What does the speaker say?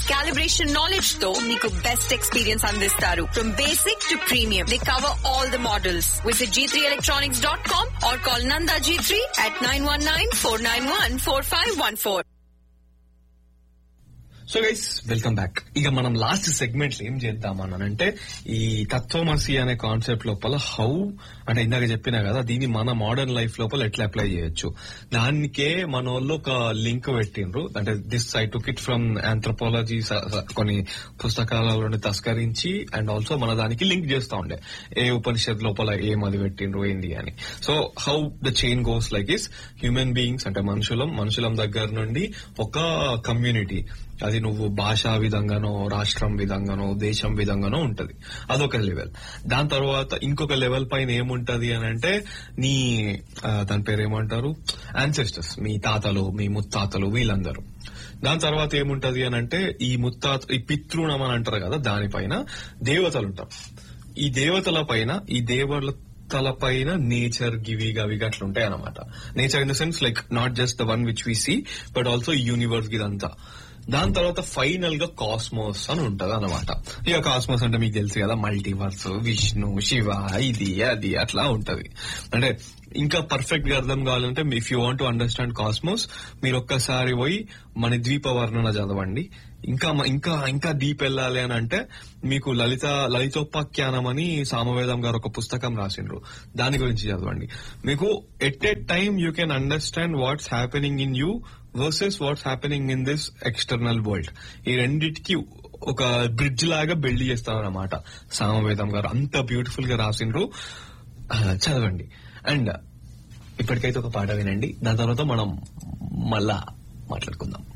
calibration knowledge తో మీకు best experience అందిస్తారు from basic to premium they cover all the models visit G three electronics dot com or call Nanda G three at nine one nine four nine one four five one four so guys welcome back ఇక మనం last segment ఏం చేద్దాం అంటే ఈ తత్వమసి అనే concept లోపల how అంటే ఇందాక చెప్పినా కదా దీన్ని మన మోడర్న్ లైఫ్ లోపల ఎట్లా అప్లై చేయొచ్చు దానికే మన వాళ్ళు ఒక లింక్ పెట్టిండ్రు అంటే this I took it from anthropology కొన్ని పుస్తకాల నుండి తస్కరించి అండ్ ఆల్సో మన దానికి లింక్ చేస్తా ఉండే ఏ ఉపనిషత్ లోపల ఏం అది పెట్టిండ్రు ఏంది అని so how the chain goes like is human beings అంటే మనుషులం మనుషులం దగ్గర నుండి ఒక కమ్యూనిటీ అది నువ్వు భాషా విధంగానో రాష్ట్రం విధంగానో దేశం విధంగానో ఉంటది అదొక లెవెల్ దాని తర్వాత ఇంకొక లెవెల్ పైన ఏముంటది అని అంటే నీ ఆ, దాని పేరు ఏమంటారు యాన్సెస్టర్స్ మీ తాతలు మీ ముత్తాతలు వీళ్ళందరూ దాని తర్వాత ఏముంటది అని అంటే ఈ ముత్తాత ఈ పితృణం అని అంటారు కదా దానిపైన దేవతలు ఉంటారు ఈ దేవతల పైన ఈ దేవతల పైన నేచర్ గివి గవి అట్లా ఉంటాయి అనమాట nature in the sense like not just the one which we see but also universe ఇదంతా దాని తర్వాత ఫైనల్ గా కాస్మోస్ అని ఉంటది అనమాట ఇక కాస్మోస్ అంటే మీకు తెలుసు కదా మల్టీవర్స్ విష్ణు శివ ఇది అది అట్లా ఉంటది అంటే ఇంకా పర్ఫెక్ట్ గా అర్థం కావాలంటే if you want to understand cosmos మీరు ఒక్కసారి పోయి మన ద్వీప వర్ణన చదవండి ఇంకా మ- ఇంకా ఇంకా డీప్ వెళ్ళాలి అని అంటే మీకు లలిత లలితోపాఖ్యానం అని సామవేదం గారు ఒక పుస్తకం రాసిండ్రు దాని గురించి చదవండి మీకు at a time you can understand what's happening in you versus what's happening in this external world ఈ రెండిటికి ఒక బ్రిడ్జ్ లాగా బిల్డ్ చేస్తారన్నమాట సామవేదం గారు అంత బ్యూటిఫుల్ గా రాసిండ్రు ఆ, చదవండి అండ్ ఇప్పటికైతే ఒక పాట వినండి దాని తర్వాత మనం మళ్ళా మాట్లాడుకుందాం